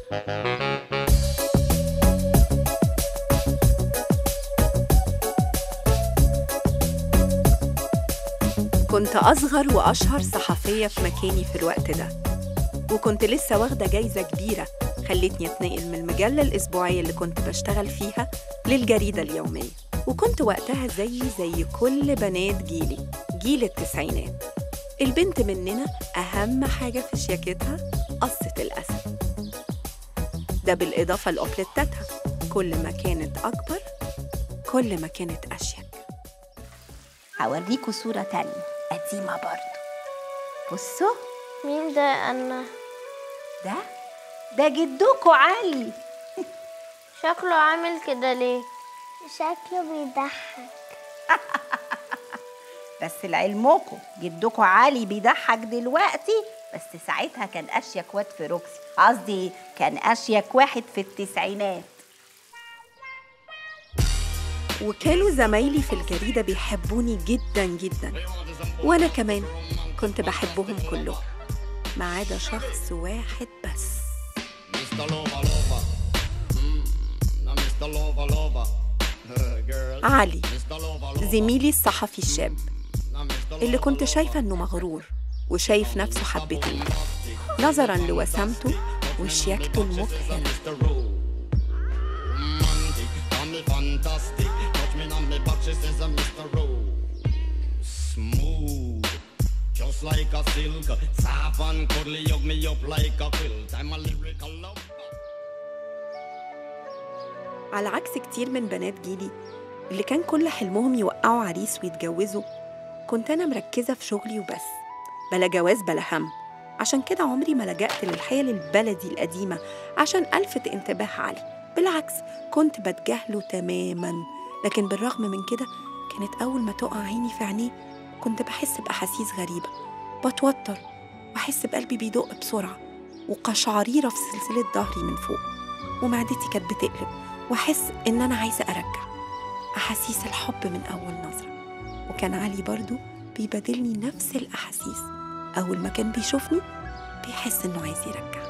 كنت أصغر وأشهر صحفية في مكاني في الوقت ده وكنت لسه واخدة جايزة كبيرة خلتني أتنقل من المجلة الأسبوعية اللي كنت بشتغل فيها للجريدة اليومية وكنت وقتها زي زي كل بنات جيلي جيل التسعينات البنت مننا أهم حاجة في شياكتها قصة الأسد ده بالإضافة لأوبليتاتها كل ما كانت أكبر كل ما كانت أشيك هوريكوا صورة تانية قديمة برضو بصوا مين ده أنا ده ده جدكوا علي شكله عامل كده ليه شكله بيضحك بس لعلمكم جدكوا علي بيضحك دلوقتي بس ساعتها كان اشيك واد في روكسي قصدي كان اشيك واحد في التسعينات وكانوا زمايلي في الجريدة بيحبوني جدا جدا وأنا كمان كنت بحبهم كلهم ما عدا شخص واحد بس Mr. Lover Lover. Mm, now Mr. Lover Lover. Girl. علي Mr. Lover Lover. زميلي الصحفي الشاب Now Mr. اللي كنت شايفة إنه مغرور وشايف نفسه حبتين نظرا لوسامته وشياكته المبهرة Mr. Rowe. Romantic, call me fantastic. Touch me on me back, she says I'm Mr. Rowe. Smooth, just like a silk. Soft and cuddly, hug me up like a quilt. I'm a lyrical lover. على عكس كتير من بنات جيلي اللي كان كل حلمهم يوقعوا عريس ويتجوزوا كنت أنا مركزة في شغلي وبس بلا جواز بلا هم عشان كده عمري ما لجأت للحيل البلدي القديمة عشان ألفت انتباه علي بالعكس كنت بتجاهله تماما لكن بالرغم من كده كانت أول ما تقع عيني في عينيه كنت بحس بأحاسيس غريبة بتوتر وأحس بقلبي بيدق بسرعة وقشعريرة في سلسلة ظهري من فوق ومعدتي كانت بتقلب واحس ان انا عايزه ارجع احاسيس الحب من اول نظره وكان علي برضو بيبادلني نفس الاحاسيس اول ما كان بيشوفني بيحس انه عايز يرجع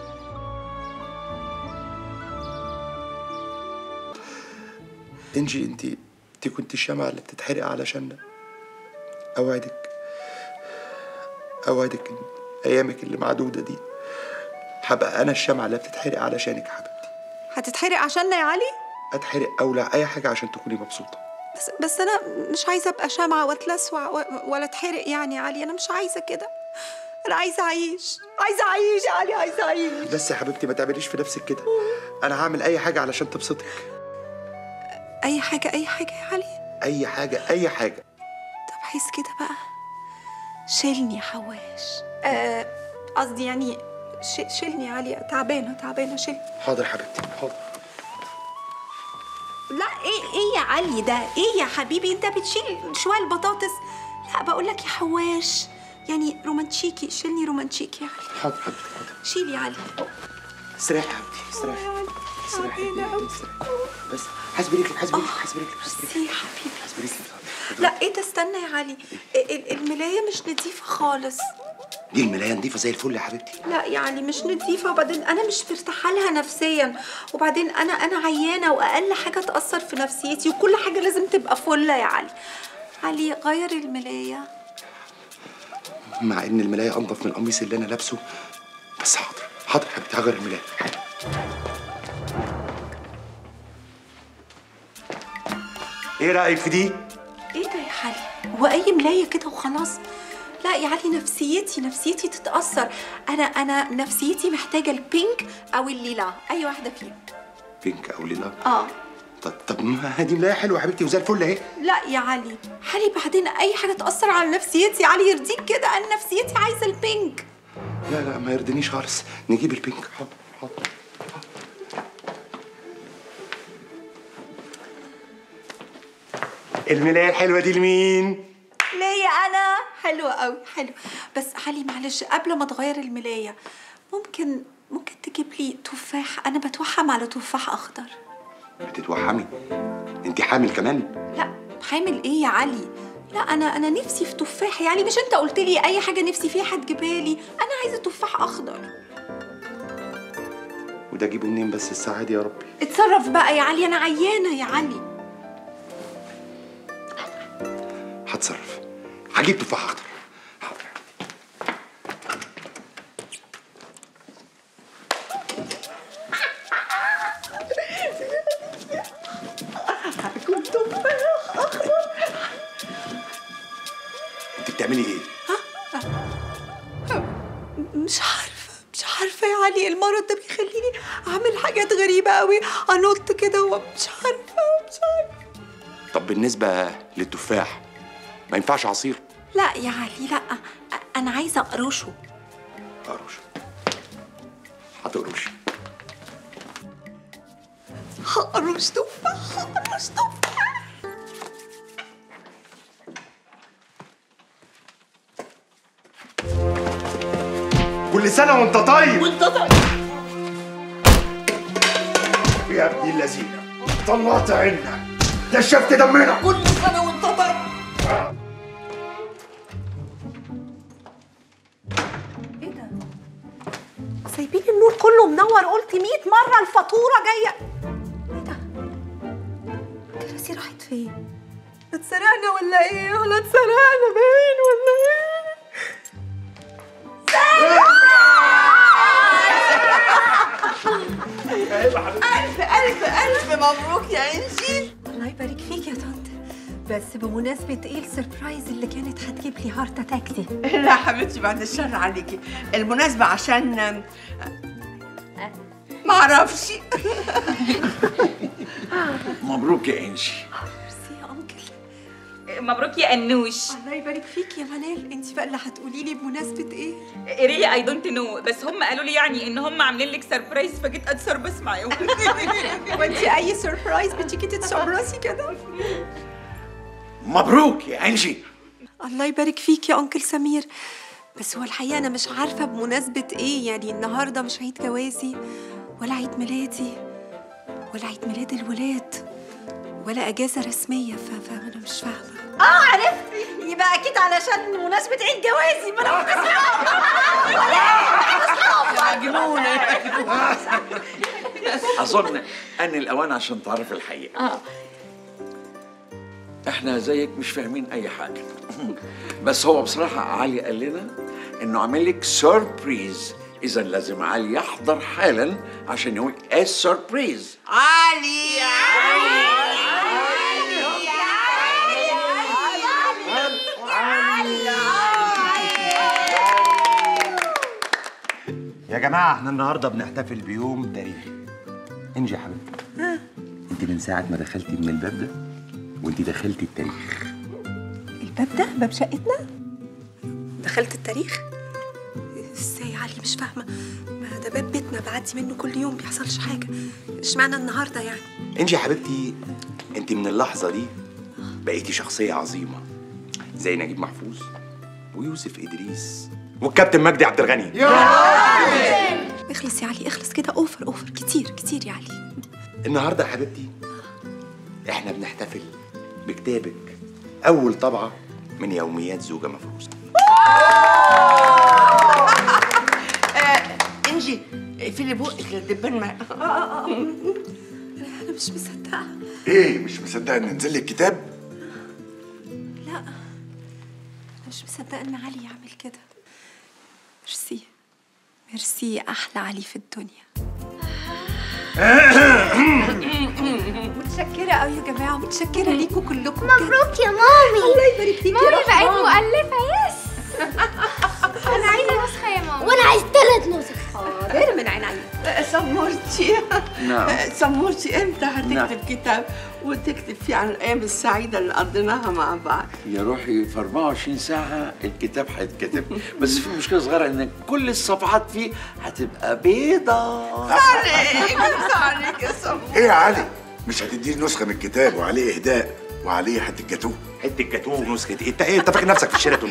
انجي انت انت كنت الشمعة اللي بتتحرق علشاننا اوعدك اوعدك ان ايامك اللي معدودة دي هبقى انا الشمعة اللي بتتحرق علشانك يا حبيبتي هتتحرق عشاننا يا علي اتحرق اولع اي حاجة عشان تكوني مبسوطة بس بس انا مش عايزه ابقى شمعه واتلسع و- ولا اتحرق يعني يا علي انا مش عايزه كده انا عايزه اعيش عايزه اعيش يا علي عايزه اعيش بس يا حبيبتي ما تعمليش في نفسك كده انا هعمل اي حاجة علشان تبسطك اي حاجه اي حاجه يا علي اي حاجة اي حاجة طب عايز كده بقى شيلني يا حواش آه، قصدي يعني ش- شيلني يا علي تعبانه تعبانه شيلني حاضر حبيبتي حاضر لا ايه ايه يا علي ده ايه يا حبيبي انت بتشيل شويه البطاطس لا بقول لك يا حواش يعني رومانتشيكي شيلني رومانتشيكي يا علي حاضر حبيبتي حاضر شيل يا علي استريحي يا حبيبتي استريحي استريحي تعبانة أوي. استريحي. بس حاسبي رجلك حاسبي رجلك حاسبي رجلك حاسبي بس يا رجلك حبيبي حاسبي رجلك لا ايه ده استنى يا علي ال- ال- الملايه مش نظيفه خالص دي الملاية نضيفة زي الفل يا حبيبتي لا يعني مش نظيفه وبعدين انا مش مرتاحه لها نفسيا وبعدين انا انا عيانه واقل حاجه تاثر في نفسيتي وكل حاجه لازم تبقى فله يا علي علي غير الملايه مع ان الملاية انضف من القميص اللي انا لابسه بس حاضر حاضر يا حبيبتي هغير الملاية حاضر. ايه رأيك في دي؟ ايه ده يا علي هو اي ملايه كده وخلاص لا يا علي نفسيتي نفسيتي تتاثر انا انا نفسيتي محتاجه البينك او الليلا اي واحده فيهم بينك او ليلا اه طب طب ما دي ملاية حلوة يا حبيبتي وزي الفل اهي لا يا علي علي بعدين اي حاجه تاثر على نفسيتي علي يرضيك كده انا نفسيتي عايزه البينك لا لا ما يرضينيش خالص نجيب البينك حاضر حاضر الملاية الحلوة دي لمين؟ ليا انا حلوه قوي حلو بس علي معلش قبل ما تغير الملايه ممكن ممكن تجيب لي تفاح انا بتوحم على تفاح اخضر بتتوحمي انت حامل كمان؟ لا حامل ايه يا علي لا انا انا نفسي في تفاح يعني مش انت قلت لي اي حاجه نفسي فيها هتجيبها لي انا عايزه تفاح اخضر وده اجيبه منين بس الساعه دي يا ربي اتصرف بقى يا علي انا عيانه يا علي هتصرف هجيب تفاح اخضر حاضر انت بتعملي ايه؟ مش عارفه مش عارفه يا علي المرض ده بيخليني اعمل حاجات غريبه قوي انط كده ومش عارفه مش عارفه طب بالنسبه للتفاح ما ينفعش عصير لا يا علي لا انا عايزه اقرشه قروش هتقروش هقرش تفاح هقرش تفاح كل سنه وانت طيب وانت طيب يا ابن اللذينه طلعت عنا نشفت دمنا كل سنه وانت طيب سايبين النور كله منور قلت 100 مره الفاتوره جايه ايه ده؟ الكراسي راحت فين؟ اتسرقنا ولا ايه؟ ولا اتسرقنا باين ولا ايه؟ ألف ألف ألف مبروك يا إنجي الله يبارك فيك يا طنط بس بمناسبة ايه السربرايز اللي كانت هتجيب لي هارت اتاك دي؟ لا حبيبتي بعد الشر عليكي المناسبة عشان ما اعرفش مبروك يا انشي ميرسي يا انكل مبروك يا انوش الله يبارك فيك يا منال انت بقى اللي هتقولي لي بمناسبة ايه؟ ريلي اي دونت نو بس هم قالوا لي يعني ان هم عاملين لك سربرايز فجيت اتسربس معاهم وانت اي سربرايز بتيجي تتشبرسي كده؟ مبروك يا انشي الله يبارك فيك يا انكل سمير بس هو الحقيقة أنا مش عارفة بمناسبة إيه يعني النهاردة مش عيد جوازي ولا عيد ميلادي ولا عيد ميلاد الولاد ولا أجازة رسمية ف- فأنا مش فاهمة اه عرفت يبقى اكيد علشان مناسبه عيد جوازي ما انا اظن ان الاوان عشان تعرف الحقيقه احنا زيك مش فاهمين اي حاجه بس هو بصراحه علي قال لنا انه عامل لك سوربريز اذا لازم علي يحضر حالا عشان يقول ايه السوربريز علي يا جماعه احنا النهارده بنحتفل بيوم تاريخي انجي يا حبيبتي انت من ساعه ما دخلتي من الباب ده وانت دخلتي التاريخ الباب ده باب شقتنا دخلت التاريخ ازاي يا علي مش فاهمة ما ده باب بيتنا بعدي منه كل يوم بيحصلش حاجة اشمعنى النهاردة يعني انجي يا حبيبتي انت من اللحظه دي بقيتي شخصيه عظيمه زي نجيب محفوظ ويوسف ادريس والكابتن مجدي عبد الغني اخلص يا علي اخلص كده اوفر اوفر كتير كتير يا علي النهارده يا حبيبتي احنا بنحتفل بكتابك اول طبعه من يوميات زوجة مفروسة إنجي اقفلي بقك الدبان ما انا مش مصدقة ايه مش مصدق ان ننزل لي الكتاب لا انا مش مصدقة ان علي يعمل كده ميرسي ميرسي يا احلى علي في الدنيا متشكرة قوي يا جماعة متشكرة ليكوا كلكم مبروك يا مامي الله يبارك فيك مامي بقت مؤلفة يس أنا عايزة نسخة يا ماما وأنا عايز ثلاث نسخ حاضر من عينيا سمورتي نعم سمورتي امتى هتكتب كتاب وتكتب فيه عن الايام السعيده اللي قضيناها مع بعض يا روحي في 24 ساعة الكتاب هيتكتب بس في مشكلة صغيرة ان كل الصفحات فيه هتبقى بيضة عليك عليك يا سمور ايه يا علي مش هتديني نسخه من الكتاب وعليه اهداء وعليه حته جاتوه حته جاتوه ونسخه ايه انت ايه انت فاكر نفسك في شيراتون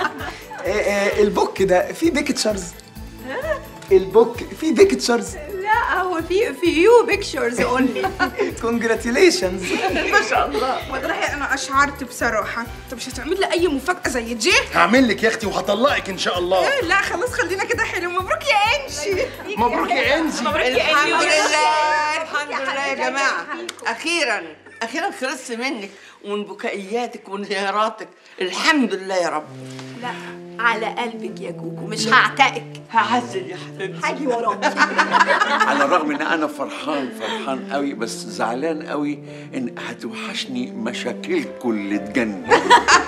البوك ده فيه بيكتشرز البوك فيه بيكتشرز لا لا هو في في يو بيكتشرز اونلي كونجراتيليشنز ما شاء الله والله انا اشعرت بصراحه انت مش هتعمل لي اي مفاجاه زي دي هعمل لك يا اختي وهطلقك ان شاء الله إيه، لا خلاص خلينا كده حلو مبروك يا انشي مبروك يا انجي الحمد لله الحمد لله يا جماعه اخيرا اخيرا خلصت منك ومن بكائياتك وانهياراتك الحمد لله يا رب لا على قلبك يا جوجو مش هعتقك هعزل يا حبيبتي هاجي وراك على الرغم ان انا فرحان فرحان قوي بس زعلان قوي ان هتوحشني مشاكلكم اللي تجنن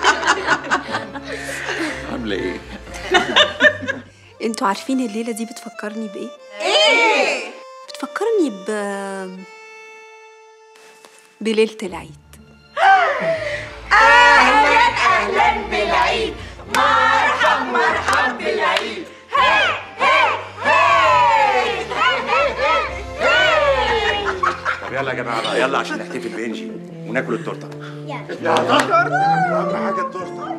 عامله ايه انتوا عارفين الليله دي بتفكرني بايه ايه بتفكرني ب بليله العيد اهلا اهلا بالعيد مرحب مرحب بالعيد طب يلا يا جماعه بقى يلا عشان نحتفل بانجي وناكل التورته يا اهم حاجه التورته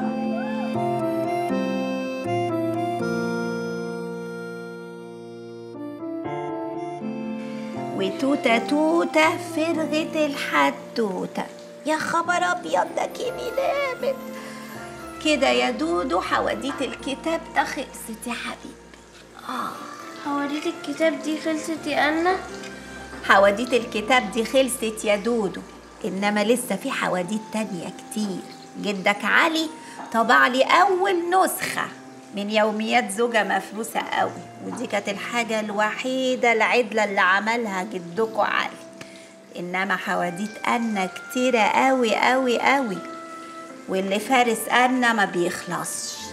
وتوتة توتة فرغت الحدوتة يا خبر أبيض ده كيمي نامت كده يا دودو حواديت الكتاب ده خلصت يا حبيبي حواديت الكتاب دي خلصت يا أنا حواديت الكتاب دي خلصت يا دودو إنما لسه في حواديت تانية كتير جدك علي طبع لي أول نسخة من يوميات زوجة مفروسة قوي ودي كانت الحاجة الوحيدة العدلة اللي عملها جدكو علي إنما حواديت أنا كتيرة قوي قوي قوي واللي فارس أنا ما بيخلصش